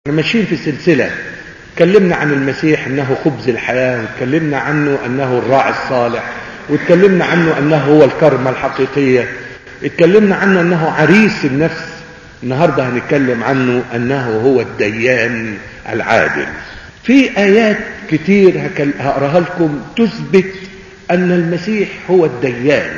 احنا ماشيين في سلسلة اتكلمنا عن المسيح انه خبز الحياة واتكلمنا عنه انه الراعي الصالح واتكلمنا عنه انه هو الكرمة الحقيقية اتكلمنا عنه انه عريس النفس النهاردة هنتكلم عنه انه هو الديان العادل في ايات كتير هقراها لكم تثبت ان المسيح هو الديان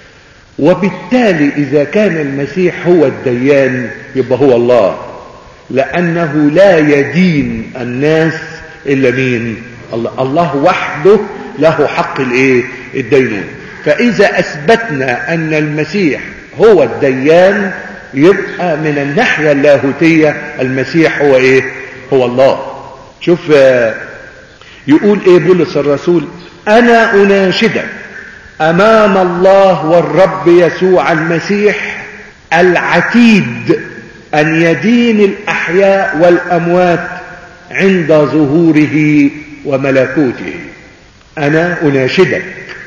وبالتالي اذا كان المسيح هو الديان يبقى هو الله لأنه لا يدين الناس إلا مين الله, الله وحده له حق الايه الدينون فإذا أثبتنا أن المسيح هو الديان يبقى من الناحية اللاهوتية المسيح هو ايه هو الله شوف يقول ايه بولس الرسول انا اناشدك امام الله والرب يسوع المسيح العتيد أن يدين الأحياء والأموات عند ظهوره وملكوته أنا أناشدك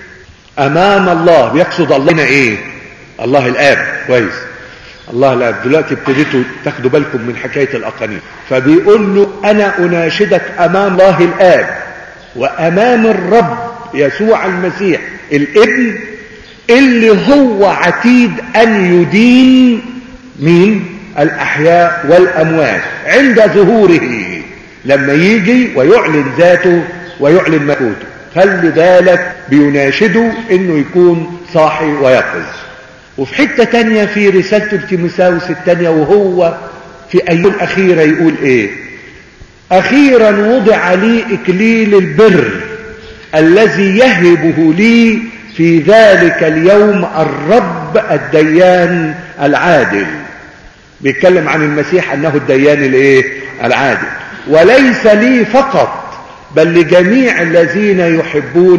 أمام الله بيقصد الله إيه الله الآب كويس الله الآب دلوقتي ابتديتوا تاخدوا بالكم من حكاية الأقانيم فبيقول له أنا أناشدك أمام الله الآب وأمام الرب يسوع المسيح الابن اللي هو عتيد أن يدين مين الأحياء والأموات عند ظهوره لما يجي ويعلن ذاته ويعلن ملكوته خلي بالك بيناشده انه يكون صاحي ويقظ وفي حتة تانية في رسالة تيموثاوس التانية وهو في أيام الأخيرة يقول ايه أخيرا وضع لي إكليل البر الذي يهبه لي في ذلك اليوم الرب الديان العادل بيتكلم عن المسيح انه الديان الايه العادل وليس لي فقط بل لجميع الذين يحبون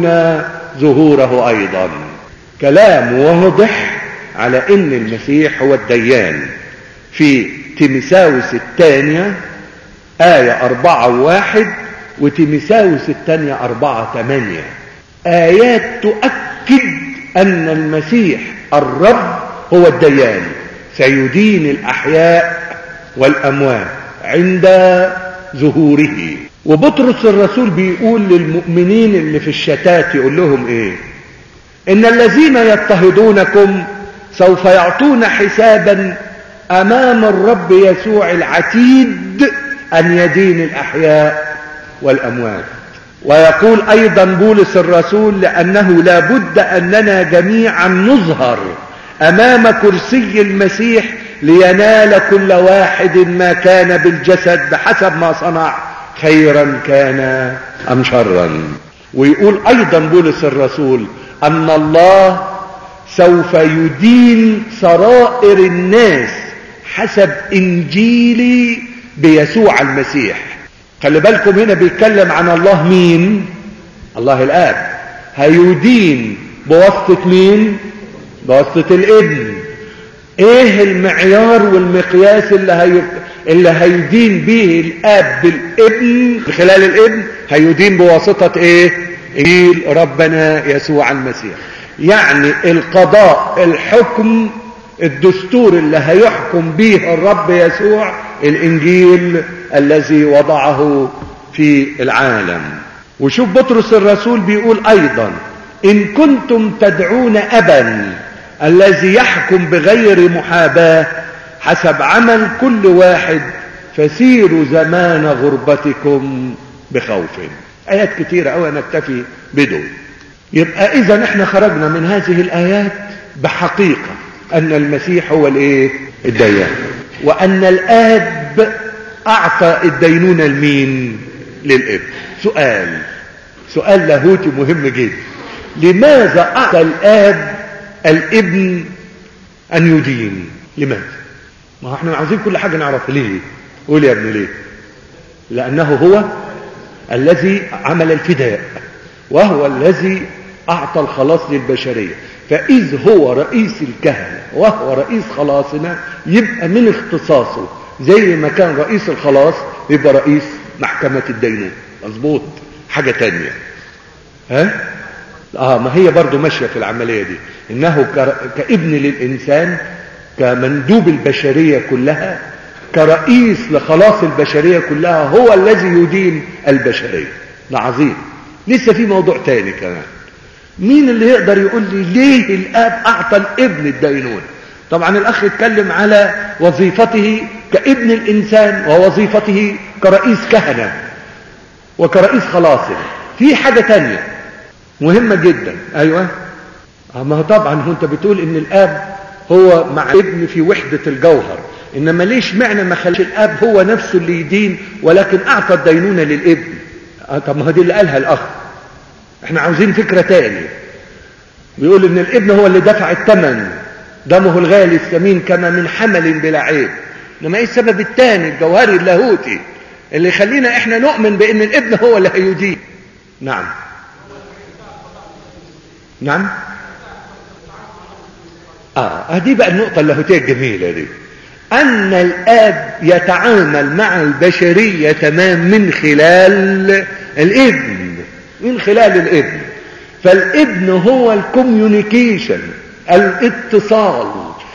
ظهوره ايضا كلام واضح على ان المسيح هو الديان في تيمساوس الثانية آية أربعة واحد وتيمساوس الثانية أربعة ثمانية آيات تؤكد أن المسيح الرب هو الديان سيدين الأحياء والأموات عند ظهوره وبطرس الرسول بيقول للمؤمنين اللي في الشتات يقول لهم ايه ان الذين يضطهدونكم سوف يعطون حسابا امام الرب يسوع العتيد ان يدين الاحياء والاموات ويقول ايضا بولس الرسول لانه لا بد اننا جميعا نظهر امام كرسي المسيح لينال كل واحد ما كان بالجسد بحسب ما صنع خيرا كان ام شرا ويقول ايضا بولس الرسول ان الله سوف يدين سرائر الناس حسب انجيلي بيسوع المسيح خلي بالكم هنا بيتكلم عن الله مين الله الاب هيدين بواسطه مين بواسطة الابن ايه المعيار والمقياس اللي هي اللي هيدين به الاب بالابن من خلال الابن هيدين بواسطة ايه انجيل ربنا يسوع المسيح يعني القضاء الحكم الدستور اللي هيحكم به الرب يسوع الانجيل الذي وضعه في العالم وشوف بطرس الرسول بيقول ايضا ان كنتم تدعون ابا الذي يحكم بغير محاباة حسب عمل كل واحد فسيروا زمان غربتكم بخوف آيات كتيرة أوي نكتفي بدول يبقى إذا احنا خرجنا من هذه الآيات بحقيقة أن المسيح هو الإيه الديان وأن الآب أعطى الدينونة لمين للإب سؤال سؤال لاهوتي مهم جدا لماذا أعطى الآب الابن أن يدين لماذا ما احنا عاوزين كل حاجة نعرف ليه قول يا ابن ليه لأنه هو الذي عمل الفداء وهو الذي أعطى الخلاص للبشرية فإذ هو رئيس الكهنة وهو رئيس خلاصنا يبقى من اختصاصه زي ما كان رئيس الخلاص يبقى رئيس محكمة الدينون مظبوط حاجة تانية ها اه ما هي برضو ماشية في العملية دي انه كابن للانسان كمندوب البشرية كلها كرئيس لخلاص البشرية كلها هو الذي يدين البشرية ده عظيم لسه في موضوع تاني كمان مين اللي يقدر يقول لي ليه الاب اعطى الابن الدينون طبعا الاخ اتكلم على وظيفته كابن الانسان ووظيفته كرئيس كهنة وكرئيس خلاصه في حاجة تانية مهمة جدا ايوه ما هو طبعا هو انت بتقول ان الاب هو مع ابن في وحدة الجوهر انما ليش معنى ما خليش الاب هو نفسه اللي يدين ولكن اعطى الدينونة للابن آه طب ما هو دي اللي قالها الاخ احنا عاوزين فكرة تاني بيقول ان الابن هو اللي دفع الثمن دمه الغالي الثمين كما من حمل بلا عيب انما ايه السبب الثاني الجوهري اللاهوتي اللي يخلينا احنا نؤمن بان الابن هو اللي هيدين نعم نعم اه دي بقى النقطة اللاهوتية الجميلة دي ان الاب يتعامل مع البشرية تمام من خلال الابن من خلال الابن فالابن هو الكوميونيكيشن الاتصال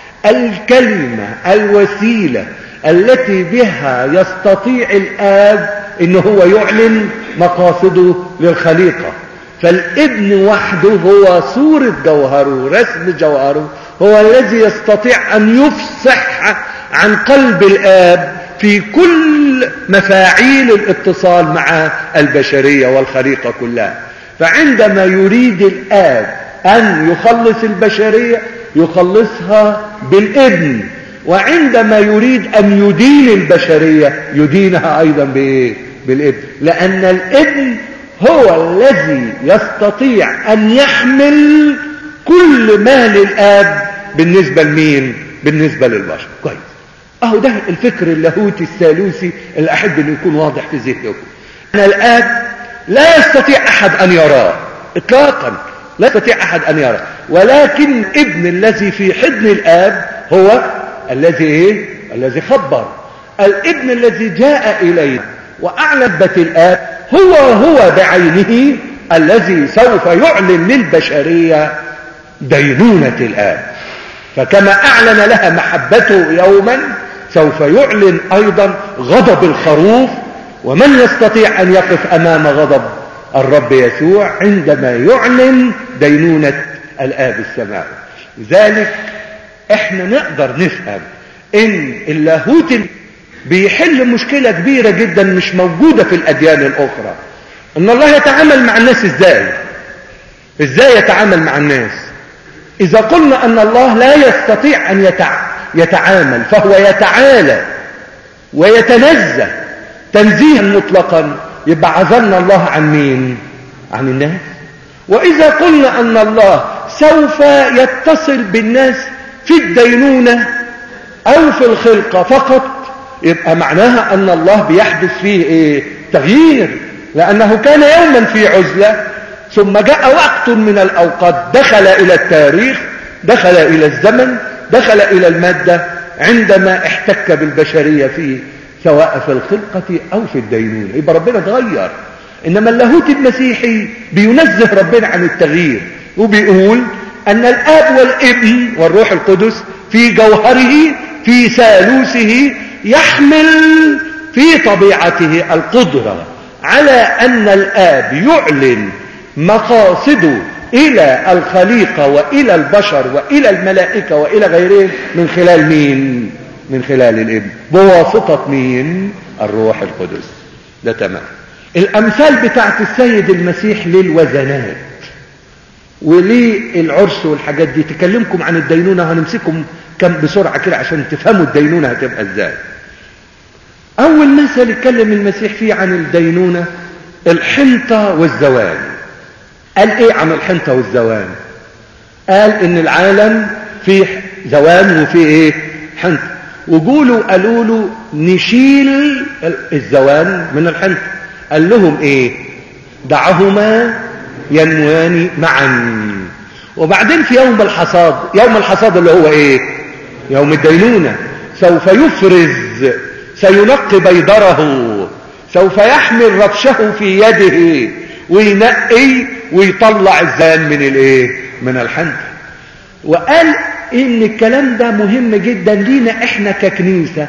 الكلمة الوسيلة التي بها يستطيع الاب ان هو يعلن مقاصده للخليقة فالابن وحده هو صورة جوهره رسم جوهره هو الذي يستطيع ان يفصح عن قلب الاب في كل مفاعيل الاتصال مع البشرية والخليقة كلها فعندما يريد الآب أن يخلص البشرية يخلصها بالابن وعندما يريد أن يدين البشرية يدينها أيضا بإيه؟ بالابن لأن الابن هو الذي يستطيع أن يحمل كل ما للآب بالنسبة لمين؟ بالنسبة للبشر كويس اهو ده الفكر اللاهوتي الثالوثي اللي احب انه يكون واضح في ذهنكم ان الاب لا يستطيع احد ان يراه اطلاقا لا يستطيع احد ان يراه ولكن ابن الذي في حضن الاب هو الذي ايه الذي خبر الابن الذي جاء الينا واعلن بت الاب هو هو بعينه الذي سوف يعلن للبشريه دينونه الاب فكما اعلن لها محبته يوما سوف يعلن ايضا غضب الخروف ومن يستطيع ان يقف امام غضب الرب يسوع عندما يعلن دينونة الاب السماوي لذلك احنا نقدر نفهم ان اللاهوت بيحل مشكلة كبيرة جدا مش موجودة في الاديان الاخرى ان الله يتعامل مع الناس ازاي ازاي يتعامل مع الناس اذا قلنا ان الله لا يستطيع ان يتع... يتعامل فهو يتعالى ويتنزه تنزيها مطلقا يبقى عزلنا الله عن مين عن الناس واذا قلنا ان الله سوف يتصل بالناس في الدينونة او في الخلقة فقط يبقى معناها ان الله بيحدث فيه ايه تغيير لانه كان يوما في عزلة ثم جاء وقت من الاوقات دخل الى التاريخ دخل الى الزمن دخل الى المادة عندما احتك بالبشرية فيه سواء في الخلقة او في الدينونة يبقى ربنا اتغير انما اللاهوت المسيحي بينزه ربنا عن التغيير وبيقول ان الاب والابن والروح القدس في جوهره في ثالوثه يحمل في طبيعته القدرة على ان الاب يعلن مقاصده الى الخليقة والى البشر والى الملائكة والى غيرهم من خلال مين من خلال الابن بواسطة مين الروح القدس ده تمام الامثال بتاعت السيد المسيح للوزنات وللعرس والحاجات دي تكلمكم عن الدينونة هنمسكم كم بسرعة كده عشان تفهموا الدينونة هتبقى ازاي اول مثل اتكلم المسيح فيه عن الدينونة الحنطة والزوال قال ايه عن الحنطة والزوال قال ان العالم فيه زوال وفيه ايه حنطة وقولوا قالوا له نشيل الزوال من الحنطة قال لهم ايه دعهما ينموان معا وبعدين في يوم الحصاد يوم الحصاد اللي هو ايه يوم الدينونة سوف يفرز سينقي بيضره سوف يحمل رفشه في يده وينقي ويطلع الزان من الايه من الحنطة وقال ان الكلام ده مهم جدا لينا احنا ككنيسة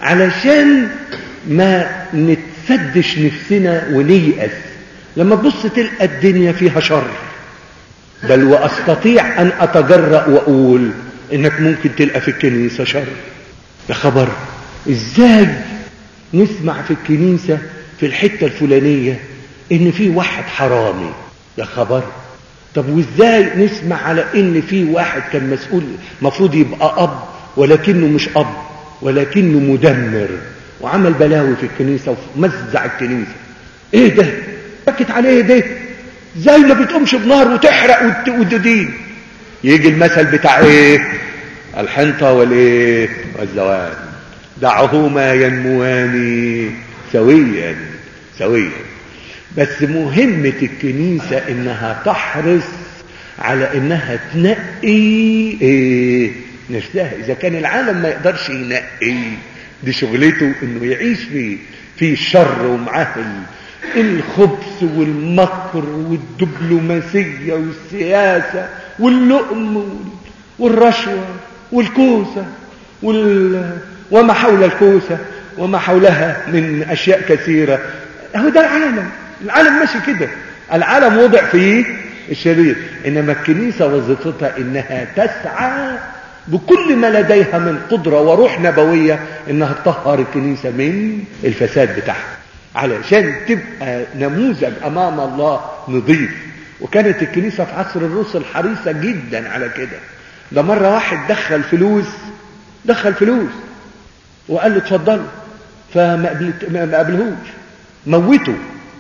علشان ما نتسدش نفسنا ونيأس لما تبص تلقى الدنيا فيها شر بل واستطيع ان اتجرأ واقول انك ممكن تلقى في الكنيسة شر يا خبر ازاي نسمع في الكنيسة في الحتة الفلانية ان في واحد حرامي يا خبر طب وازاي نسمع على ان في واحد كان مسؤول مفروض يبقى اب ولكنه مش اب ولكنه مدمر وعمل بلاوي في الكنيسة ومزع الكنيسة ايه ده بكت عليه ده زي ما بتقومش بنار وتحرق وتدين يجي المثل بتاع ايه الحنطة والايه والزوال دعهما ينموان سويا سويا بس مهمة الكنيسة انها تحرص على انها تنقي ايه نفسها اذا كان العالم ما يقدرش ينقي دي شغلته انه يعيش في في الشر ومعاه الخبث والمكر والدبلوماسية والسياسة واللؤم والرشوة والكوسة وال... وما حول الكوسة وما حولها من أشياء كثيرة هو ده العالم العالم ماشي كده العالم وضع فيه الشرير إنما الكنيسة وظيفتها إنها تسعى بكل ما لديها من قدرة وروح نبوية إنها تطهر الكنيسة من الفساد بتاعها علشان تبقى نموذج أمام الله نظيف وكانت الكنيسة في عصر الرسل حريصة جدا على كده ده مرة واحد دخل فلوس دخل فلوس وقال له اتفضلوا فما قبلت ما قبلهوش موته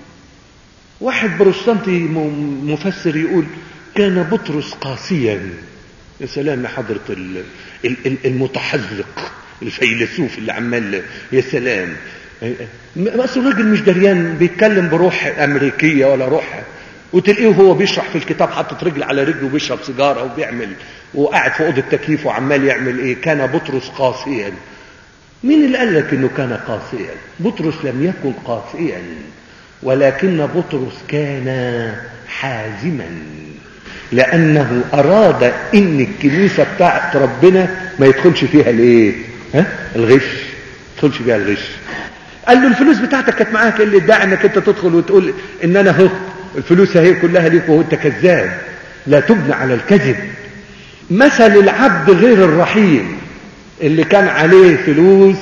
واحد بروستانتي مفسر يقول كان بطرس قاسيا يا سلام يا حضرة المتحذق الفيلسوف اللي عمال يا سلام اصل الراجل مش دريان بيتكلم بروح امريكيه ولا روح وتلاقيه هو بيشرح في الكتاب حاطط رجل على رجل وبيشرب سيجاره وبيعمل وقاعد في اوضه التكييف وعمال يعمل ايه كان بطرس قاسيا مين اللي قال لك انه كان قاسيا بطرس لم يكن قاسيا ولكن بطرس كان حازما لانه اراد ان الكنيسه بتاعت ربنا ما يدخلش فيها الايه ها الغش ما يدخلش فيها الغش قال له الفلوس بتاعتك كانت معاك اللي ادعي انك انت تدخل وتقول ان انا اهو الفلوس اهي كلها ليك وهو انت كذاب لا تبنى على الكذب مثل العبد غير الرحيم اللي كان عليه فلوس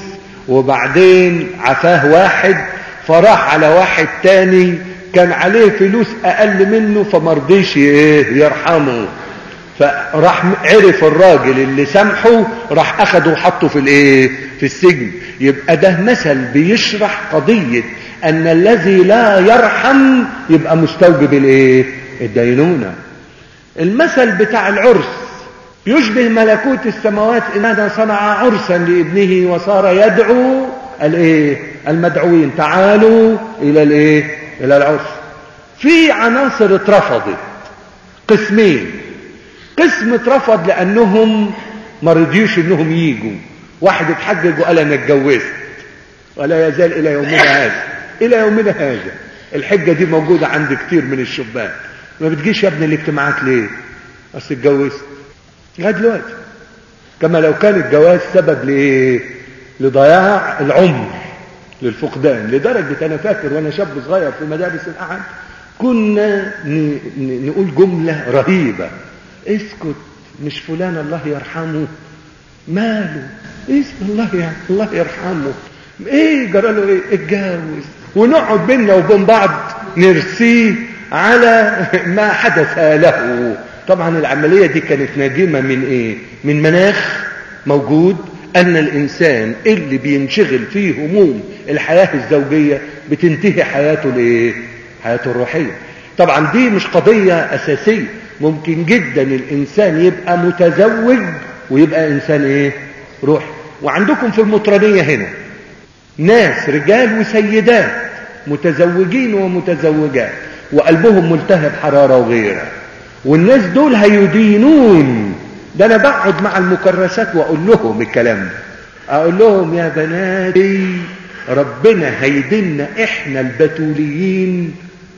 وبعدين عفاه واحد فراح على واحد تاني كان عليه فلوس اقل منه فمرضيش ايه يرحمه فراح عرف الراجل اللي سامحه راح اخده وحطه في الايه في السجن يبقى ده مثل بيشرح قضية ان الذي لا يرحم يبقى مستوجب الايه الدينونة المثل بتاع العرس يشبه ملكوت السماوات ان صنع عرسا لابنه وصار يدعو الايه المدعوين تعالوا الى الايه الى العرس في عناصر اترفضت قسمين قسم اترفض لانهم ما رضيوش انهم يجوا واحد اتحجج وقال انا اتجوزت ولا يزال الى يومنا هذا الى يومنا هذا الحجة دي موجودة عند كتير من الشبان ما بتجيش يا ابني الاجتماعات ليه اصل اتجوزت لغايه دلوقتي كما لو كان الجواز سبب لايه لضياع العمر للفقدان لدرجة انا فاكر وانا شاب صغير في مدارس الاحد كنا نقول جملة رهيبة اسكت مش فلان الله يرحمه ماله اسم الله يعني الله يرحمه ايه جرى له ايه اتجوز ونقعد بينا وبين بعض نرسيه على ما حدث له طبعا العملية دي كانت ناجمة من ايه من مناخ موجود ان الانسان اللي بينشغل فيه هموم الحياة الزوجية بتنتهي حياته الايه حياته الروحية طبعا دي مش قضية اساسية ممكن جدا الانسان يبقى متزوج ويبقى انسان ايه روحي وعندكم في المطرانية هنا ناس رجال وسيدات متزوجين ومتزوجات وقلبهم ملتهب حرارة وغيرها والناس دول هيدينون ده انا بقعد مع المكرسات واقول لهم الكلام ده اقول لهم يا بناتي ربنا هيدينا احنا البتوليين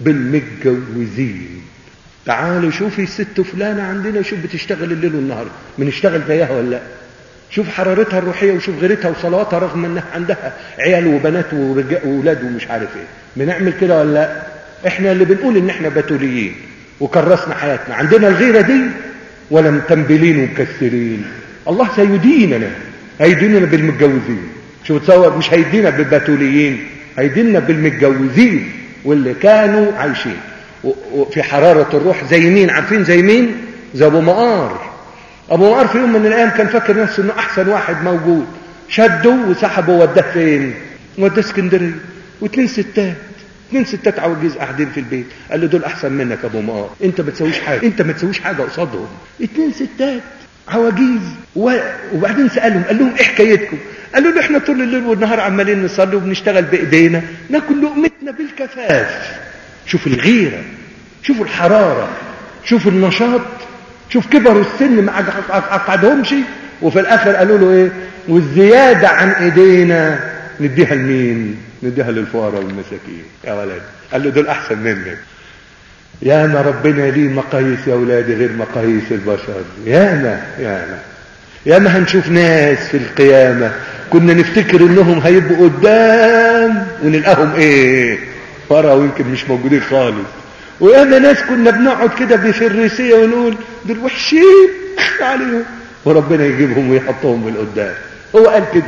بالمتجوزين تعالوا شوفي الست فلانة عندنا شوف بتشتغل الليل والنهار بنشتغل زيها ولا لا شوف حرارتها الروحية وشوف غيرتها وصلواتها رغم انها عندها عيال وبنات وولاد ومش عارف ايه بنعمل كده ولا لا احنا اللي بنقول ان احنا بتوليين وكرسنا حياتنا عندنا الغيرة دي ولا متنبلين ومكسرين الله سيديننا هيديننا بالمتجوزين شو تصور مش هيدينا بالبتوليين هيدينا بالمتجوزين واللي كانوا عايشين وفي حرارة الروح زي مين عارفين زي مين زي ابو مقار ابو مقار في يوم من الايام كان فاكر نفسه انه احسن واحد موجود شده وسحبه وداه فين وداه اسكندريه واثنين ستات اثنين ستات عواجيز قاعدين في البيت قال له دول احسن منك يا ابو مقار انت ما تسويش حاجه انت ما تسويش حاجه قصادهم اثنين ستات عواجيز و... وبعدين سالهم قال لهم ايه حكايتكم قالوا له احنا طول الليل والنهار عمالين نصلي وبنشتغل بايدينا ناكل لقمتنا بالكفاف شوف الغيره شوفوا الحراره شوفوا النشاط شوف كبروا السن ما عقدهمش وفي الاخر قالوا له ايه والزياده عن ايدينا نديها لمين نديها للفقراء والمساكين يا ولد قال له دول احسن منك يا ما ربنا ليه مقاييس يا اولادي غير مقاييس البشر يا ما يا ما يا ما هنشوف ناس في القيامة كنا نفتكر انهم هيبقوا قدام ونلقاهم ايه ورا ويمكن مش موجودين خالص وياما ناس كنا بنقعد كده بفريسية ونقول دول وحشين عليهم وربنا يجيبهم ويحطهم من قدام هو قال كده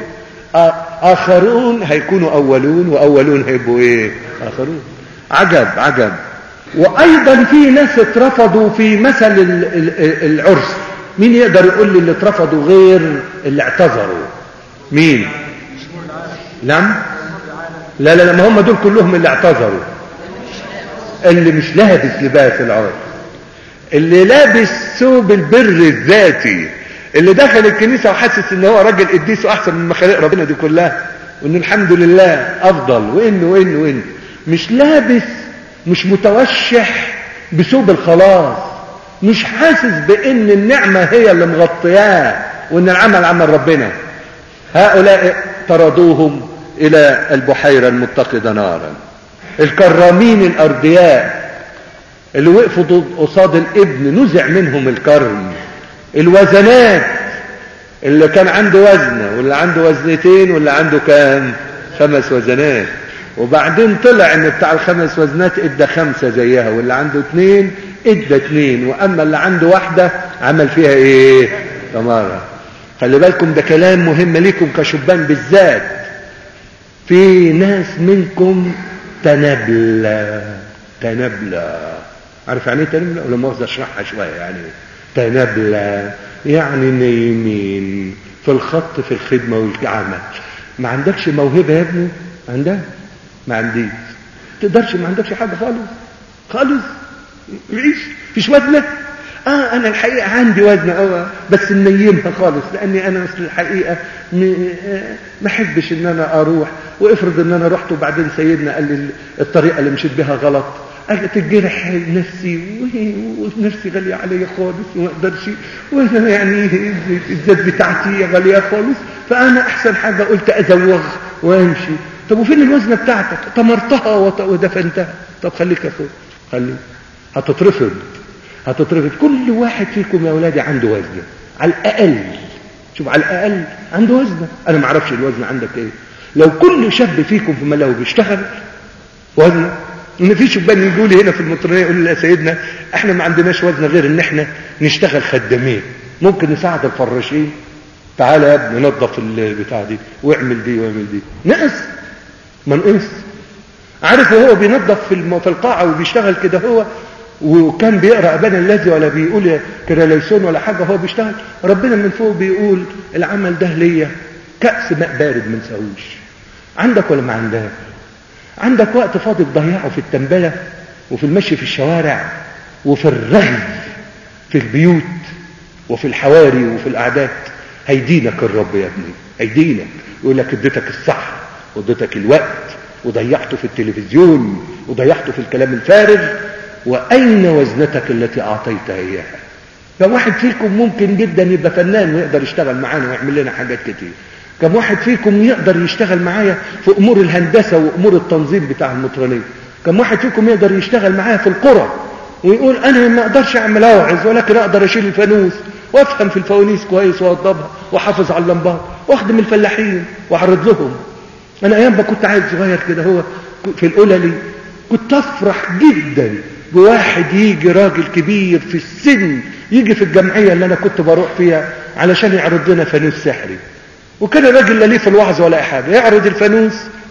آخرون هيكونوا أولون وأولون هيبقوا إيه آخرون عجب عجب وأيضا في ناس اترفضوا في مثل العرس مين يقدر يقول لي اللي اترفضوا غير اللي اعتذروا مين نعم لا لا لا ما هم دول كلهم اللي اعتذروا اللي مش لابس لباس العرس اللي لابس ثوب البر الذاتي اللي دخل الكنيسة وحاسس ان هو راجل قديس واحسن من مخالق ربنا دي كلها وان الحمد لله افضل وان وان وان مش لابس مش متوشح بثوب الخلاص مش حاسس بان النعمة هي اللي مغطياه وان العمل عمل ربنا هؤلاء طردوهم الى البحيرة المتقدة نارا الكرامين الأردياء اللي وقفوا قصاد الابن نزع منهم الكرم الوزنات اللي كان عنده وزنة واللي عنده وزنتين واللي عنده كام خمس وزنات وبعدين طلع ان بتاع الخمس وزنات ادى خمسة زيها واللي عنده اتنين ادى اتنين واما اللي عنده واحدة عمل فيها ايه تمارة خلي بالكم ده كلام مهم ليكم كشبان بالذات في ناس منكم تنبلة تنبلة عارف يعني ايه تنبلة ولا مؤاخذة اشرحها شوية يعني تنبلة يعني نايمين في الخط في الخدمة والعمل ما عندكش موهبة يا ابني عندها ما عنديش تقدرش ما عندكش حاجة خالص خالص عيش فيش وزنة اه انا الحقيقة عندي وزنة اه بس منيمها خالص لاني انا مثل الحقيقة ما احبش ان انا اروح وافرض ان انا رحت وبعدين سيدنا قال لي الطريقة اللي مشيت بها غلط قال تجرح نفسي ونفسي غالية عليا خالص وما اقدرش وانا يعني الذات بتاعتي غالية خالص فانا احسن حاجة قلت ازوغ وامشي طب وفين الوزنة بتاعتك طمرتها ودفنتها طب خليك يا اخويا خليك هتترفض هتترفض كل واحد فيكم يا اولادي عنده وزنه على الاقل شوف على الاقل عنده وزنه انا ما اعرفش الوزن عندك ايه لو كل شاب فيكم في ملاهو بيشتغل وزنه ان في شبان يقول لي هنا في المطريه يقول لي يا سيدنا احنا ما عندناش وزن غير ان احنا نشتغل خدامين ممكن نساعد الفراشين تعالى يا ابني نظف البتاع دي واعمل دي واعمل دي نقص ما نقص عارف وهو بينظف في الم... في القاعه وبيشتغل كده هو وكان بيقرا ابانا الذي ولا بيقول كراليسون ولا حاجه هو بيشتغل ربنا من فوق بيقول العمل ده ليا كاس ماء بارد ما نساويش عندك ولا ما عندك عندك وقت فاضي تضيعه في التنبله وفي المشي في الشوارع وفي الرغي في البيوت وفي الحواري وفي القعدات هيدينك الرب يا ابني هيدينك يقول لك اديتك الصح واديتك الوقت وضيعته في التلفزيون وضيعته في الكلام الفارغ وأين وزنتك التي أعطيتها إياها كم واحد فيكم ممكن جدا يبقى فنان ويقدر يشتغل معانا ويعمل لنا حاجات كتير كم واحد فيكم يقدر يشتغل معايا في أمور الهندسة وأمور التنظيم بتاع المطرانية كم واحد فيكم يقدر يشتغل معايا في القرى ويقول أنا ما أقدرش أعمل أوعز ولكن أقدر أشيل الفانوس وافهم في الفوانيس كويس واوضبها واحافظ على اللمبات واخدم الفلاحين واعرض لهم انا ايام ما كنت عيل صغير كده هو في الاولى لي كنت افرح جدا بواحد يجي راجل كبير في السن يجي في الجمعيه اللي انا كنت بروح فيها علشان يعرض لنا فانوس سحري وكان الراجل لا ليه في الوعظ ولا اي حاجه يعرض الفانوس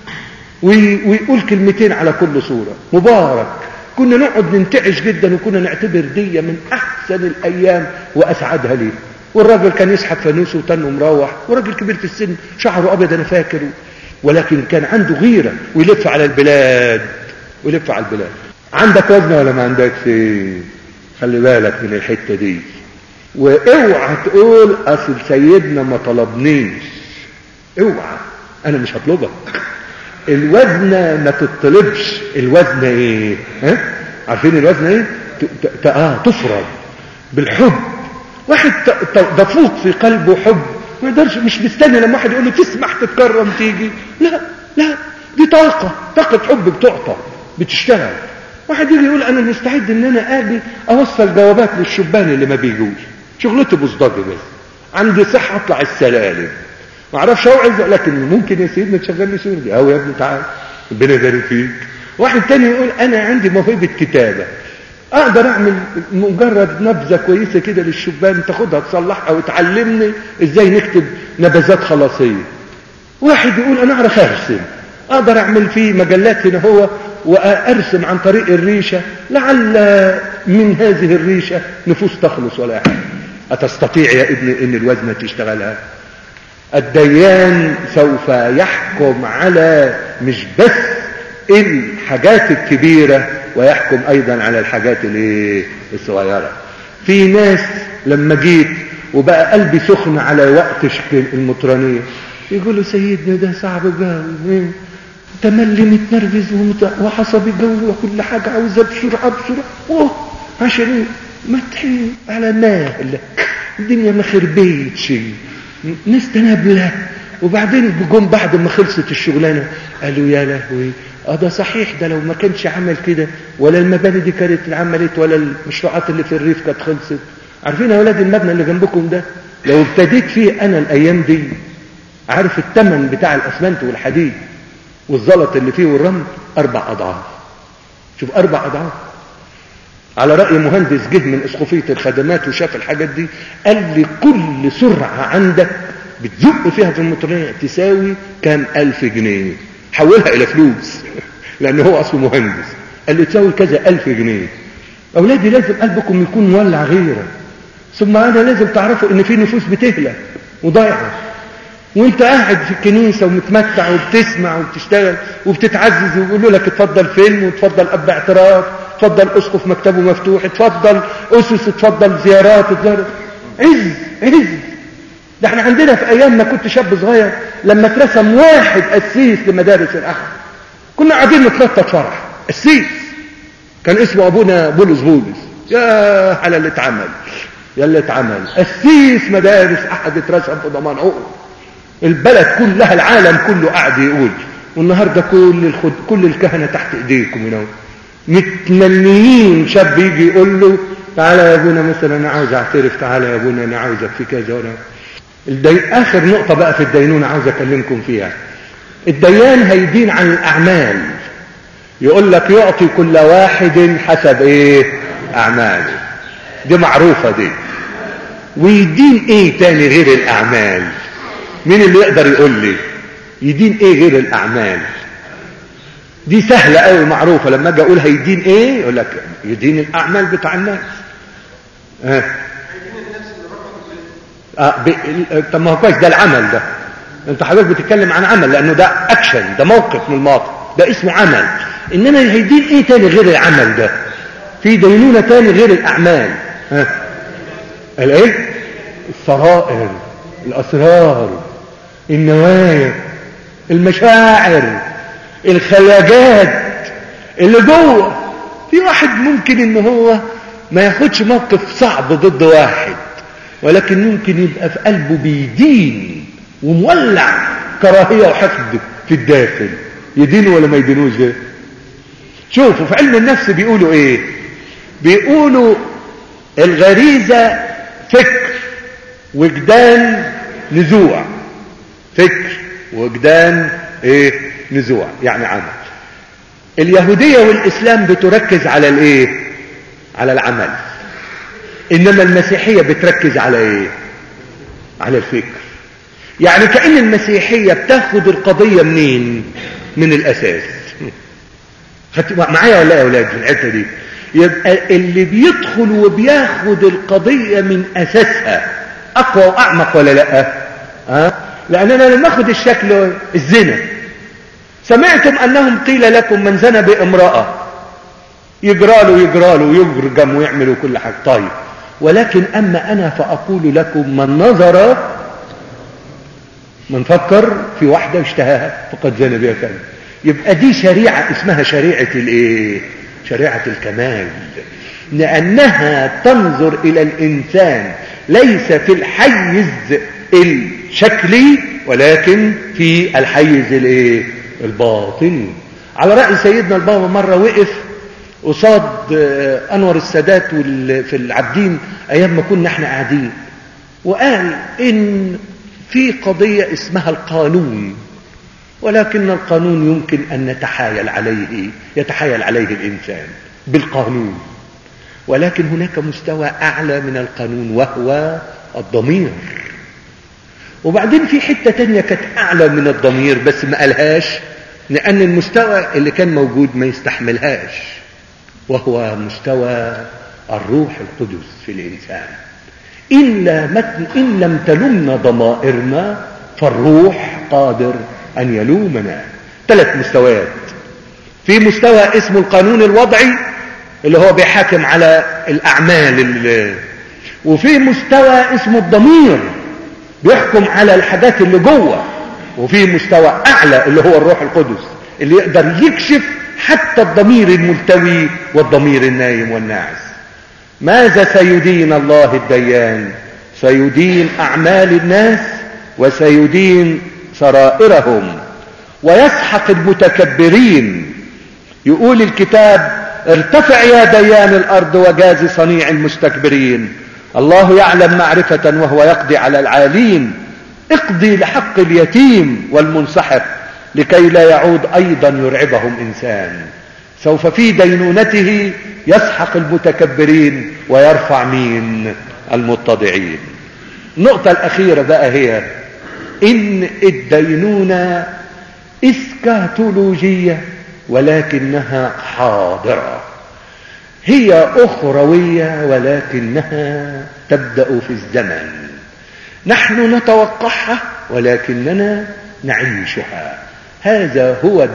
ويقول كلمتين على كل صوره مبارك كنا نقعد ننتعش جدا وكنا نعتبر دي من احسن الايام واسعدها ليه والراجل كان يسحب فانوسه وتنه مروح وراجل كبير في السن شعره ابيض انا فاكر ولكن كان عنده غيره ويلف على البلاد ويلف على البلاد عندك وزن ولا ما عندكش خلي بالك من الحته دي واوعى تقول اصل سيدنا ما طلبنيش اوعى انا مش هطلبك الوزن ما تطلبش الوزن ايه ها عارفين الوزن ايه ت... ت... اه تفرض بالحب واحد ت... ضفوط في قلبه حب ما يقدرش مش مستني لما واحد يقول له تسمح تتكرم تيجي لا لا دي طاقة طاقة حب بتعطى بتشتغل واحد يجي يقول انا مستعد ان انا اجي اوصل جوابات للشبان اللي ما بيجوش شغلتي بصدقي بس عندي صحة اطلع السلالم ما اعرفش اوعظ لكن ممكن يا سيدنا تشغل لي شغلي اهو يا ابني تعال ربنا يبارك فيك واحد تاني يقول انا عندي موهبه كتابه اقدر اعمل مجرد نبذه كويسه كده للشبان تاخدها تصلحها وتعلمني ازاي نكتب نبذات خلاصيه واحد يقول انا اعرف ارسم اقدر اعمل فيه مجلات هنا هو وارسم عن طريق الريشه لعل من هذه الريشه نفوس تخلص ولا حاجه اتستطيع يا ابني ان الوزنه تشتغلها الديان سوف يحكم على مش بس الحاجات الكبيرة ويحكم ايضا على الحاجات الصغيرة في ناس لما جيت وبقى قلبي سخن على وقت المطرانية يقولوا سيدنا ده صعب قوي تملي متنرفز وعصبي جو وكل حاجة عاوزة بسرعة بسرعة اوه عشان ايه ما تحيي على مهلك الدنيا ما خربيتش نستنبله وبعدين بجم بعد ما خلصت الشغلانه قالوا يا لهوي اه ده صحيح ده لو ما كانش عمل كده ولا المباني دي كانت اتعملت ولا المشروعات اللي في الريف كانت خلصت عارفين يا اولاد المبنى اللي جنبكم ده لو ابتديت فيه انا الايام دي عارف الثمن بتاع الاسمنت والحديد والزلط اللي فيه والرمل اربع اضعاف شوف اربع اضعاف على رأي مهندس جه من اسقفية الخدمات وشاف الحاجات دي قال لي كل سرعة عندك بتزق فيها في المطرية تساوي كام ألف جنيه حولها إلى فلوس لأن هو أصله مهندس قال لي تساوي كذا ألف جنيه أولادي لازم قلبكم يكون مولع غيرة ثم أنا لازم تعرفوا إن في نفوس بتهلك وضايعة وانت قاعد في الكنيسة ومتمتع وبتسمع وبتشتغل وبتتعزز ويقولوا لك اتفضل فيلم وتفضل اب اعتراف اتفضل اسقف مكتبه مفتوح اتفضل اسس اتفضل زيارات اتفضل عز عز ده احنا عندنا في ايام ما كنت شاب صغير لما اترسم واحد قسيس لمدارس الاحد كنا قاعدين نتنطط فرح قسيس كان اسمه ابونا بولس بولس يا على اللي اتعمل يا اللي اتعمل قسيس مدارس احد اترسم في ضمان البلد كلها العالم كله قاعد يقول والنهارده كل الخد... كل الكهنه تحت ايديكم هنا متمنيين شاب يجي يقول له تعالى يا ابونا مثلا انا عاوز اعترف تعالى يا ابونا انا عاوزك في كذا وانا الدي... اخر نقطه بقى في الدينونه عاوز اكلمكم فيها الديان هيدين عن الاعمال يقول لك يعطي كل واحد حسب ايه اعماله دي معروفه دي ويدين ايه تاني غير الاعمال مين اللي يقدر يقول لي يدين ايه غير الاعمال دي سهلة قوي معروفة لما اجي اقول هيدين ايه يقول لك يدين الاعمال بتاع الناس اه اه ب... طب ما هو كويس ده العمل ده انت حضرتك بتتكلم عن عمل لانه ده اكشن ده موقف من المواقف ده اسمه عمل انما هيدين ايه تاني غير العمل ده في دينونة تاني غير الاعمال ها اه. الايه السرائر الاسرار النوايا المشاعر الخلاجات اللي جوه في واحد ممكن ان هو ما ياخدش موقف صعب ضد واحد ولكن ممكن يبقى في قلبه بيدين ومولع كراهية وحقد في الداخل يدينوا ولا ما يدينوش ده شوفوا في علم النفس بيقولوا ايه بيقولوا الغريزة فكر وجدان نزوع فكر وجدان ايه نزوع يعني عمل اليهودية والاسلام بتركز على الايه على العمل انما المسيحية بتركز على ايه على الفكر يعني كأن المسيحية بتاخد القضية منين من الاساس معايا ولا يا اولاد في الحته دي يبقى اللي بيدخل وبياخد القضية من اساسها اقوى واعمق ولا لا ها لاننا لما ناخد الشكل الزنا سمعتم انهم قيل لكم من زنى بامرأة يجراله يجراله ويجرجم ويعملوا كل حاجة طيب ولكن اما انا فاقول لكم من نظر من فكر في واحدة اشتهاها فقد زنى بها كلمة يبقى دي شريعة اسمها شريعة الايه شريعة الكمال لانها تنظر الى الانسان ليس في الحيز الشكلي ولكن في الحيز الايه الباطني على رأي سيدنا البابا مرة وقف قصاد انور السادات في العابدين ايام ما كنا احنا قاعدين وقال ان في قضية اسمها القانون ولكن القانون يمكن ان نتحايل عليه يتحايل عليه الانسان بالقانون ولكن هناك مستوى اعلى من القانون وهو الضمير وبعدين في حتة تانية كانت اعلى من الضمير بس ما قالهاش لان المستوى اللي كان موجود ما يستحملهاش وهو مستوى الروح القدس في الانسان إلا متن إن لم تلمنا ضمائرنا فالروح قادر أن يلومنا ثلاث مستويات في مستوى اسمه القانون الوضعي اللي هو بيحاكم على الأعمال اللي وفي مستوى اسمه الضمير بيحكم على الحاجات اللي جوه وفي مستوى أعلى اللي هو الروح القدس اللي يقدر يكشف حتى الضمير الملتوي والضمير النايم والناعس ماذا سيدين الله الديان سيدين أعمال الناس وسيدين سرائرهم ويسحق المتكبرين يقول الكتاب ارتفع يا ديان الأرض وجاز صنيع المستكبرين الله يعلم معرفة وهو يقضي على العالين اقضي لحق اليتيم والمنسحق لكي لا يعود أيضا يرعبهم إنسان سوف في دينونته يسحق المتكبرين ويرفع مين المتضعين النقطة الأخيرة بقى هي إن الدينونة إسكاتولوجية ولكنها حاضرة هي أخروية ولكنها تبدأ في الزمن نحن نتوقعها ولكننا نعيشها هذا هو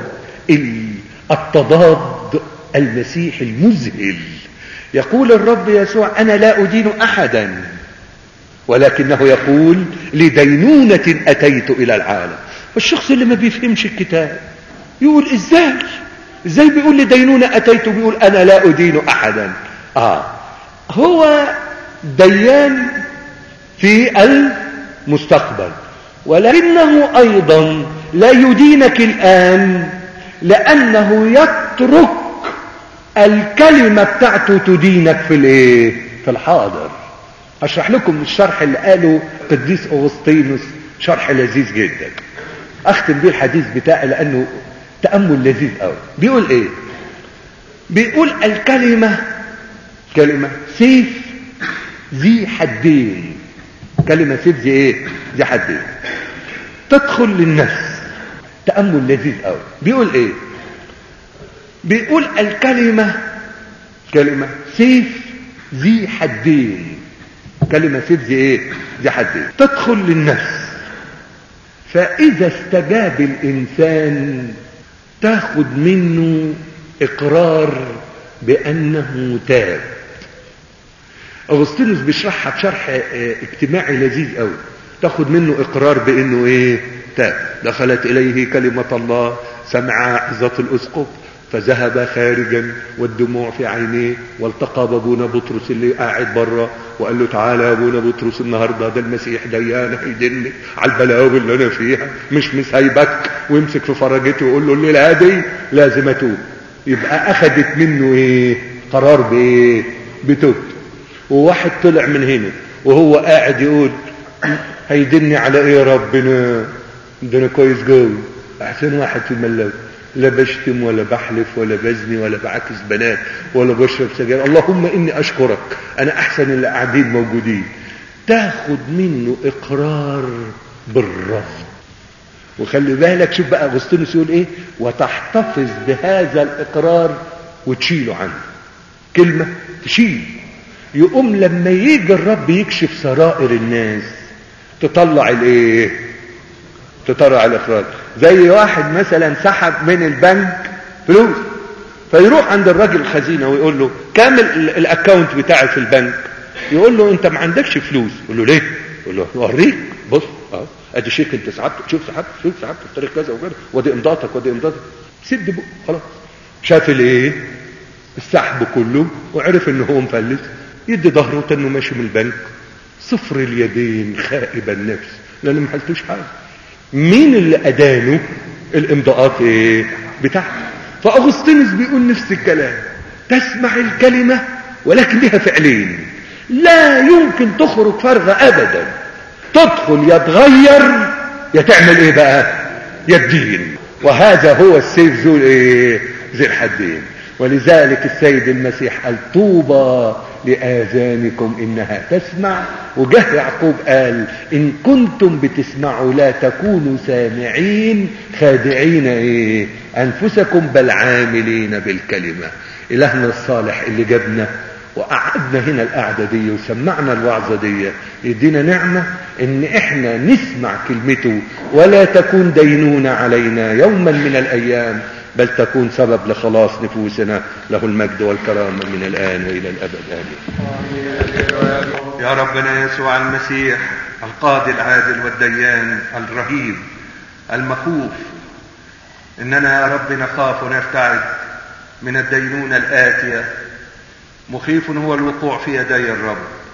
التضاد المسيح المذهل يقول الرب يسوع أنا لا أدين أحدا ولكنه يقول لدينونة أتيت إلى العالم والشخص اللي ما بيفهمش الكتاب يقول إزاي إزاي بيقول لدينونة أتيت بيقول أنا لا أدين أحدا آه هو ديان في المستقبل ولكنه أيضا لا يدينك الآن لأنه يترك الكلمة بتاعته تدينك في الايه في الحاضر اشرح لكم الشرح اللي قاله قديس اغسطينوس شرح لذيذ جدا اختم بيه الحديث بتاعي لانه تأمل لذيذ قوي بيقول ايه بيقول الكلمة كلمة سيف ذي حدين كلمة سيف ذي ايه ذي حدين تدخل للنفس تأمل لذيذ قوي بيقول ايه بيقول الكلمة كلمة سيف ذي حدين كلمة سيف ذي ايه ذي حدين تدخل للنفس فاذا استجاب الانسان تاخد منه اقرار بانه تاب اغسطينوس بيشرحها بشرح اجتماعي لذيذ قوي تاخد منه اقرار بانه ايه تاب دخلت اليه كلمة الله سمع عظة الاسقف فذهب خارجا والدموع في عينيه والتقى بابونا بطرس اللي قاعد بره وقال له تعالى يا ابونا بطرس النهارده ده المسيح ديان هيدلني على البلاوي اللي انا فيها مش مسايبك ويمسك في فرجتي ويقول له الليله دي لازم اتوب يبقى اخذت منه ايه قرار بايه بتوب وواحد طلع من هنا وهو قاعد يقول هيدني على ايه يا ربنا ده انا كويس قوي احسن واحد في الملاوي لا بشتم ولا بحلف ولا بزني ولا بعكس بنات ولا بشرب سجاير اللهم اني اشكرك انا احسن اللي قاعدين موجودين تاخد منه اقرار بالرفض وخلي بالك شوف بقى اغسطينوس يقول ايه وتحتفظ بهذا الاقرار وتشيله عنه كلمة تشيل يقوم لما يجي الرب يكشف سرائر الناس تطلع الايه تطلع الاخراج زي واحد مثلا سحب من البنك فلوس فيروح عند الراجل الخزينه ويقول له كام الاكونت بتاعي في البنك يقول له انت ما عندكش فلوس يقول له ليه يقول له وريك بص اه ادي شيك انت سحبت شوف سحبت شوف سحبت بطريقه كذا وكذا ودي امضاتك ودي امضاتك سد بقى خلاص شاف الايه السحب كله وعرف ان هو مفلس يدي ظهره انه ماشي من البنك صفر اليدين خائب النفس لان ما حلتوش حاجه مين اللي ادانه الامضاءات ايه بتاعته فاغسطينوس بيقول نفس الكلام تسمع الكلمه ولكن لها فعلين لا يمكن تخرج فارغه ابدا تدخل يتغير يا تعمل ايه بقى يا الدين وهذا هو السيف ذو ايه ذي الحدين ولذلك السيد المسيح قال طوبى لآذانكم إنها تسمع وجه يعقوب قال إن كنتم بتسمعوا لا تكونوا سامعين خادعين إيه أنفسكم بل عاملين بالكلمة إلهنا الصالح اللي جابنا وقعدنا هنا القعدة دي وسمعنا الوعظة دي يدينا نعمة ان احنا نسمع كلمته ولا تكون دينونة علينا يوما من الايام بل تكون سبب لخلاص نفوسنا له المجد والكرامة من الآن وإلى الأبد آمين يا ربنا يسوع المسيح القاضي العادل والديان الرهيب المخوف إننا يا رب نخاف ونرتعد من الدينونة الآتية مخيف هو الوقوع في يدي الرب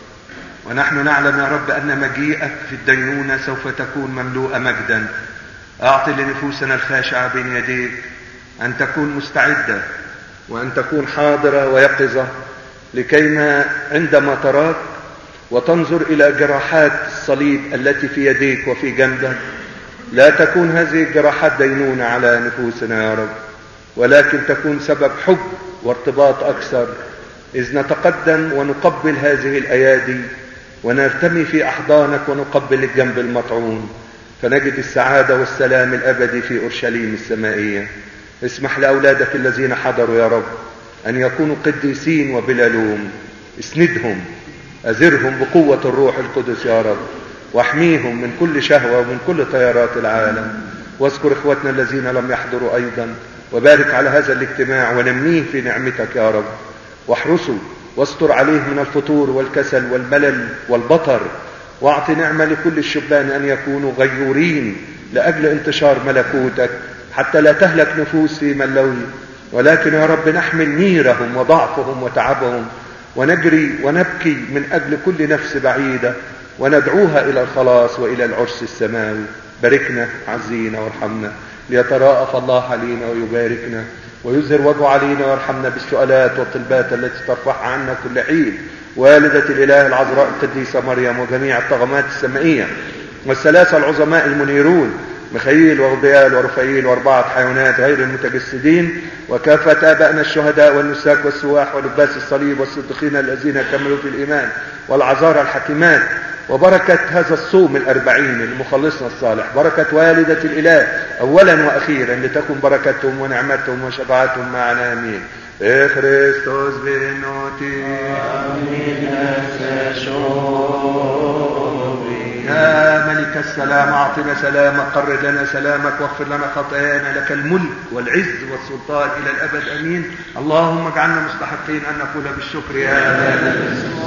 ونحن نعلم يا رب أن مجيئك في الدينونة سوف تكون مملوءة مجدا أعطي لنفوسنا الخاشعة بين يديك أن تكون مستعدة وأن تكون حاضرة ويقظة لكيما عندما تراك وتنظر إلى جراحات الصليب التي في يديك وفي جنبك لا تكون هذه الجراحات دينونة على نفوسنا يا رب ولكن تكون سبب حب وارتباط أكثر إذ نتقدم ونقبل هذه الأيادي ونرتمي في أحضانك ونقبل الجنب المطعون فنجد السعادة والسلام الأبدي في أورشليم السمائية اسمح لأولادك الذين حضروا يا رب أن يكونوا قديسين وبلا لوم اسندهم أزرهم بقوة الروح القدس يا رب واحميهم من كل شهوة ومن كل تيارات العالم واذكر إخوتنا الذين لم يحضروا أيضا وبارك على هذا الاجتماع ونميه في نعمتك يا رب واحرسه واستر عليه من الفتور والكسل والملل والبطر واعط نعمة لكل الشبان أن يكونوا غيورين لأجل انتشار ملكوتك حتى لا تهلك نفوس في ملوي ولكن يا رب نحمل نيرهم وضعفهم وتعبهم ونجري ونبكي من أجل كل نفس بعيدة وندعوها إلى الخلاص وإلى العرس السماوي باركنا عزينا وارحمنا ليتراءف الله علينا ويباركنا ويظهر وجهه علينا ويرحمنا بالسؤالات والطلبات التي ترفعها عنا كل حين والدة الإله العذراء القديسة مريم وجميع الطغمات السمائية والثلاثة العظماء المنيرون مخيل وغبيال ورفايل واربعة حيوانات غير المتجسدين وكافة آبائنا الشهداء والنساك والسواح ولباس الصليب والصديقين الذين كملوا في الإيمان والعذارى الحكيمات وبركة هذا الصوم الأربعين المخلصنا الصالح بركة والدة الإله أولا وأخيرا لتكن بركتهم ونعمتهم وشفاعتهم معنا آمين بخريستوس بنوتي يا ملك السلام أعطنا سلامك قرر لنا سلامك واغفر لنا خطايانا لك الملك والعز والسلطان إلى الأبد أمين اللهم اجعلنا مستحقين أن نقول بالشكر يا